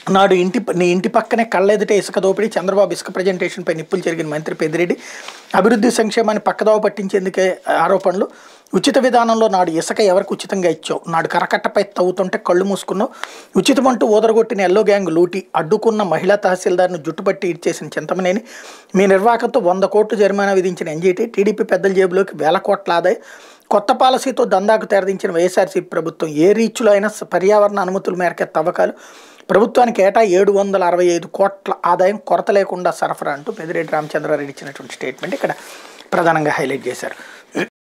నాడు ఇంటి నీ ఇంటి పక్కనే కళ్ళెదుటే ఇసుక దోపిడీ చంద్రబాబు ఇసుక ప్రజెంటేషన్పై నిప్పులు జరిగిన మంత్రి పెద్దిరెడ్డి అభివృద్ధి సంక్షేమాన్ని పక్కదోవ పట్టించేందుకే ఆరోపణలు ఉచిత విధానంలో నాడు ఇసుక ఎవరికి ఉచితంగా ఇచ్చావు నాడు కరకట్టపై తవ్వుతుంటే కళ్ళు మూసుకున్నావు ఉచితమంటూ ఓదరగొట్టిన ఎల్లో గ్యాంగ్ లూటి అడ్డుకున్న మహిళా తహసీల్దార్ను జుట్టుపట్టి ఇచ్చేసిన చింతమనేని మీ నిర్వాహకంతో వంద కోట్లు జరిమానా విధించిన ఎన్జీటీ టీడీపీ పెద్దల జేబులోకి వేల కోట్ల ఆదాయం కొత్త పాలసీతో దందాకు తెరదించిన వైఎస్ఆర్సీపీ ప్రభుత్వం ఏ రీచ్లో అయినా స- పర్యావరణ అనుమతుల మేరకే తవ్వకాలు ప్రభుత్వానికి ఏటా ఏడు వందల అరవై ఐదు కోట్ల ఆదాయం కొరత లేకుండా సరఫరా అంటూ పెదిరెడ్డి రామచంద్రారెడ్డి ఇచ్చినటువంటి స్టేట్మెంట్ ఇక్కడ ప్రధానంగా హైలైట్ చేశారు